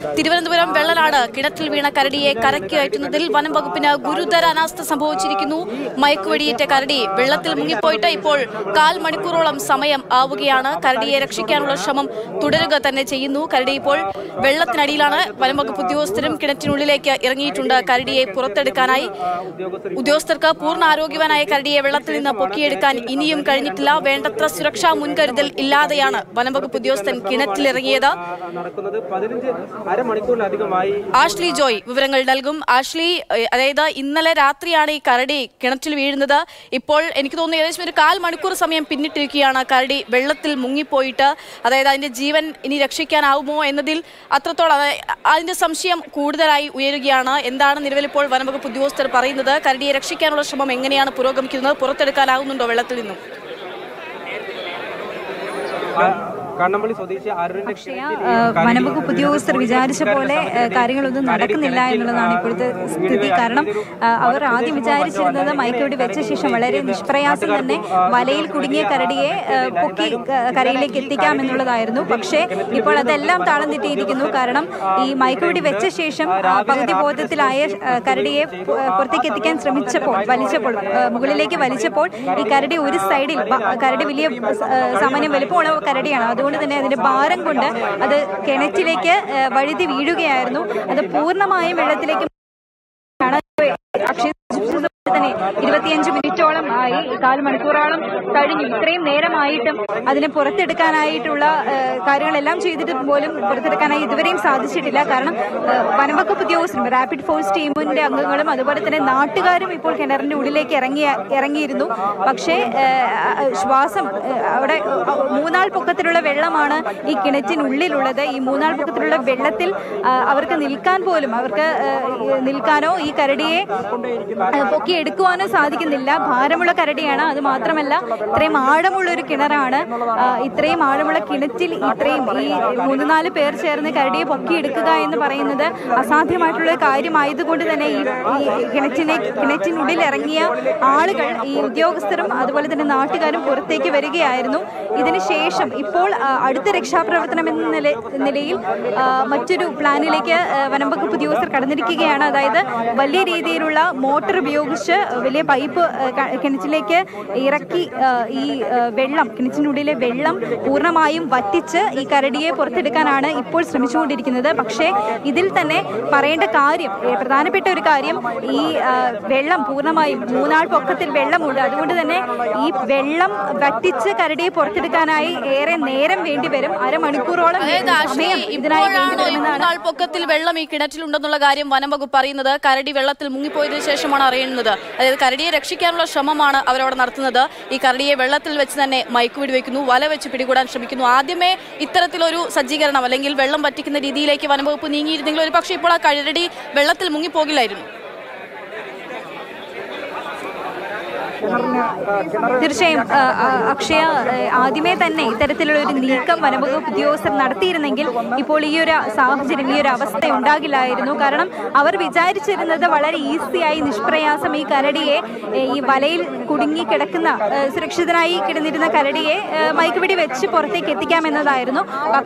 തിരുവനന്തപുരം വെള്ളനാട് കിണറ്റിൽ വീണ കരടിയെ കരയ്ക്ക് കയറ്റുന്നതിൽ വനം വകുപ്പിന് ഗുരുതര അനാസ്ഥ സംഭവിച്ചിരിക്കുന്നു മയക്കുവെടിയേറ്റ കരടി വെള്ളത്തിൽ മുങ്ങിപ്പോയിട്ട് ഇപ്പോൾ കാൽ മണിക്കൂറോളം സമയം ആവുകയാണ് കരടിയെ രക്ഷിക്കാനുള്ള ശ്രമം തുടരുക തന്നെ ചെയ്യുന്നു കരടി ഇപ്പോൾ വെള്ളത്തിനടിയിലാണ് വനം വകുപ്പ് ഉദ്യോഗസ്ഥരും കിണറ്റിനുള്ളിലേക്ക് ഇറങ്ങിയിട്ടുണ്ട് കരടിയെ പുറത്തെടുക്കാനായി ഉദ്യോഗസ്ഥർക്ക് പൂർണ്ണ ആരോഗ്യവാനായ കരടിയെ വെള്ളത്തിൽ നിന്ന് പൊക്കിയെടുക്കാൻ ഇനിയും കഴിഞ്ഞിട്ടില്ല വേണ്ടത്ര സുരക്ഷാ മുൻകരുതൽ ഇല്ലാതെയാണ് വനംവകുപ്പ് ഉദ്യോഗസ്ഥൻ കിണറ്റിലിറങ്ങിയത് നടക്കുന്നത് പതിനഞ്ച് അരമണിക്കൂറിലധികമായി ആഷ്ലി ജോയ് വിവരങ്ങൾ നൽകും ആഷ്ലി ഏഹ്, അതായത് ഇന്നലെ രാത്രിയാണ് ഈ കരടി കിണറ്റിൽ വീഴുന്നത് ഇപ്പോൾ എനിക്ക് തോന്നുന്നു ഏകദേശം ഒരു കാൽ മണിക്കൂർ സമയം പിന്നിട്ടിരിക്കുകയാണ് കരടി വെള്ളത്തിൽ മുങ്ങിപ്പോയിട്ട് അതായത് അതിന്റെ ജീവൻ ഇനി രക്ഷിക്കാനാവുമോ എന്നതിൽ അത്രത്തോളം അതായ- അതിന്റെ സംശയം കൂടുതലായി ഉയരുകയാണ് എന്താണ് നിലവിൽ ഇപ്പോൾ വനംവകുപ്പ് ഉദ്യോഗസ്ഥർ പറയുന്നത് കരടിയെ രക്ഷിക്കാനുള്ള ശ്രമം എങ്ങനെയാണ് പുരോഗമിക്കുന്നത് പുറത്തെടുക്കാനാവുന്നുണ്ടോ വെള്ളത്തിൽ നിന്നും ആ, കണ്ണമ്പള്ളി സ്വദേശി അരുണിന്റെ അക്ഷയ വനംവകുപ്പ് ഉദ്യോഗസ്ഥർ വിചാരിച്ച പോലെ ആ, കാര്യങ്ങളൊന്നും നടക്കുന്നില്ല എന്നുള്ളതാണ് ഇപ്പോഴത്തെ സ്ഥിതി കാരണം ആ, അവർ ആദ്യം വിചാരിച്ചിരുന്നത് മയക്കുവെടി വെച്ച ശേഷം വളരെ നിഷ്പ്രയാസം തന്നെ വലയിൽ കുടുങ്ങിയ കരടിയെ ആ, പൊക്കി ക- കരയിലേക്ക് എത്തിക്കാം എന്നുള്ളതായിരുന്നു പക്ഷേ ഇപ്പോൾ അതെല്ലാം താളം തെറ്റിയിരിക്കുന്നു കാരണം ഈ മയക്കുവെടി വെച്ച ശേഷം ആ, പകുതി ബോധത്തിലായ ആ, കരടിയെ പു- പുറത്തേക്ക് എത്തിക്കാൻ ശ്രമിച്ചപ്പോൾ വലിച്ചപ്പോൾ ആ, മുകളിലേക്ക് വലിച്ചപ്പോൾ ഈ കരടി ഒരു സൈഡിൽ ബ- കരടി വലിയ ആ, സാമാന്യം വലുപ്പമുള്ള കരടിയാണ് അതുകൊണ്ട് തന്നെ അതിന്റെ ഭാരം കൊണ്ട് അത് കിണറ്റിലേക്ക് ആ, വഴുതി വീഴുകയായിരുന്നു അത് പൂർണ്ണമായും വെള്ളത്തിലേക്ക് ആണ് അക്ഷയ സൂചിപ്പിച്ചതുപോലെ തന്നെ ഇരുപത്തിയഞ്ച് മിനിറ്റോളം ആയി കാൽ മണിക്കൂറോളം കഴിഞ്ഞു ഇത്രയും നേരമായിട്ടും അതിനെ പുറത്തെടുക്കാനായിട്ടുള്ള ആ, കാര്യങ്ങളെല്ലാം ചെയ്തിട്ട് പോലും പുറത്തെടുക്കാനായി ഇതുവരെയും സാധിച്ചിട്ടില്ല കാരണം ആ, വനംവകുപ്പ് ഉദ്യോഗസ്ഥരും റാപ്പിഡ് ഫോഴ്സ് ടീമിന്റെ അംഗങ്ങളും അതുപോലെ തന്നെ നാട്ടുകാരും ഇപ്പോൾ കിണറിന്റെ ഉള്ളിലേക്ക് ഇറങ്ങിയ ഇറങ്ങിയിരുന്നു പക്ഷേ ആ, ആ, ശ്വാസം ആ, അവിടെ മൂന്നാൾ പൊക്കത്തിലുള്ള വെള്ളമാണ് ഈ കിണറ്റിനുള്ളിലുള്ളത് ഈ മൂന്നാൾ പൊക്കത്തിലുള്ള വെള്ളത്തിൽ ആ, അവർക്ക് നിൽക്കാൻ പോലും അവർക്ക് ആ, ഈ നിൽക്കാനോ ഈ കരടിയെ ആ, പൊക്കിയെടുക്കുവാനോ സാധിക്കുന്നില്ല ഭാരമുള്ള കരടിയാണ് അത് മാത്രമല്ല ഇത്രയും ആഴമുള്ള ഒരു കിണറാണ് ആ, ഇത്രയും ആഴമുള്ള കിണറ്റിൽ ഇത്രയും ഈ മൂന്ന് നാല് പേർ ചേർന്ന് കരടിയെ പൊക്കിയെടുക്കുക എന്ന് പറയുന്നത് അസാധ്യമായിട്ടുള്ള ഒരു കാര്യമായതുകൊണ്ട് തന്നെ ഈ ഈ കിണറ്റിനെ കിണറ്റിനുള്ളിൽ ഇറങ്ങിയ ആളുകൾ ഈ ഉദ്യോഗസ്ഥരും അതുപോലെ തന്നെ നാട്ടുകാരും പുറത്തേക്ക് വരികയായിരുന്നു ഇതിനുശേഷം ഇപ്പോൾ ആ, അടുത്ത രക്ഷാപ്രവർത്തനം എന്ന നില- നിലയിൽ ആ, മറ്റൊരു പ്ലാനിലേക്ക് ആ, വനംവകുപ്പ് ഉദ്യോഗസ്ഥർ കടന്നിരിക്കുകയാണ് അതായത് വലിയ രീതിയിലുള്ള മോട്ടോർ ഉപയോഗിച്ച് വലിയ പൈപ്പ് ആ, ക- കിണറ്റിലേക്ക് ഇറക്കി ആ, ഈ ആ, വെള്ളം കിണറ്റിനുള്ളിലെ വെള്ളം പൂർണ്ണമായും വറ്റിച്ച് ഈ കരടിയെ പുറത്തെടുക്കാനാണ് ഇപ്പോൾ ശ്രമിച്ചുകൊണ്ടിരിക്കുന്നത് പക്ഷേ ഇതിൽ തന്നെ പറയേണ്ട കാര്യം ഏ, പ്രധാനപ്പെട്ട ഒരു കാര്യം ഈ ആ, വെള്ളം പൂർണ്ണമായും മൂന്നാൾ പൊക്കത്തിൽ വെള്ളമുണ്ട് അതുകൊണ്ട് തന്നെ ഈ വെള്ളം വറ്റിച്ച് കരടിയെ പുറത്തെടുക്കാനായി ഏറെ നേരം വേണ്ടിവരും അരമണിക്കൂറോളം അതായത് ആഷ്ലി സമയം ഇതിനായി ഇപ്പോഴാണോ ഈ വേണ്ടിവരുമെന്നാണ് മൂന്നാൾ പൊക്കത്തിൽ വെള്ളം ഈ കിണറ്റിലുണ്ടെന്നുള്ള കാര്യം വനം വകുപ്പ് അറിയുന്നത് കരടി വെള്ളത്തിൽ മുങ്ങിപ്പോയതിനു ശേഷമാണ് അറിയുന്നത് അതായത് കരടിയെ രക്ഷിക്കാനുള്ള ശ്രമമാണ് അവരവിടെ നടത്തുന്നത് ഈ കരടിയെ വെള്ളത്തിൽ വെച്ച് തന്നെ മയക്കുപിടി വെക്കുന്നു വല വെച്ച് പിടികൂടാൻ ശ്രമിക്കുന്നു ആദ്യമേ ഇത്തരത്തിലൊരു സജ്ജീകരണം അല്ലെങ്കിൽ വെള്ളം വറ്റിക്കുന്ന രീതിയിലേക്ക് വനം വകുപ്പ് നീങ്ങിയിരുന്നെങ്കിൽ ഒരു പക്ഷേ ഇപ്പോൾ ആ കരടി വെള്ളത്തിൽ മുങ്ങിപ്പോകില്ലായിരുന്നു തീർച്ചയായും ആ, ആ, അക്ഷയ ആ, ആദ്യമേ തന്നെ ഇത്തരത്തിലുള്ള ഒരു നീക്കം വനംവകുപ്പ് ഉദ്യോഗസ്ഥർ നടത്തിയിരുന്നെങ്കിൽ ഇപ്പോൾ ഈ ഒരു സാഹചര്യം ഈ ഒരു അവസ്ഥ ഉണ്ടാകില്ലായിരുന്നു കാരണം അവർ വിചാരിച്ചിരുന്നത് വളരെ ഈസിയായി നിഷ്പ്രയാസം ഈ കരടിയെ ഏ, ഈ വലയിൽ കുടുങ്ങി കിടക്കുന്ന ഏ, സുരക്ഷിതനായി കിടന്നിരുന്ന കരടിയെ ഏ, മയക്കുപിടി വെച്ച് പുറത്തേക്ക് എത്തിക്കാമെന്നതായിരുന്നു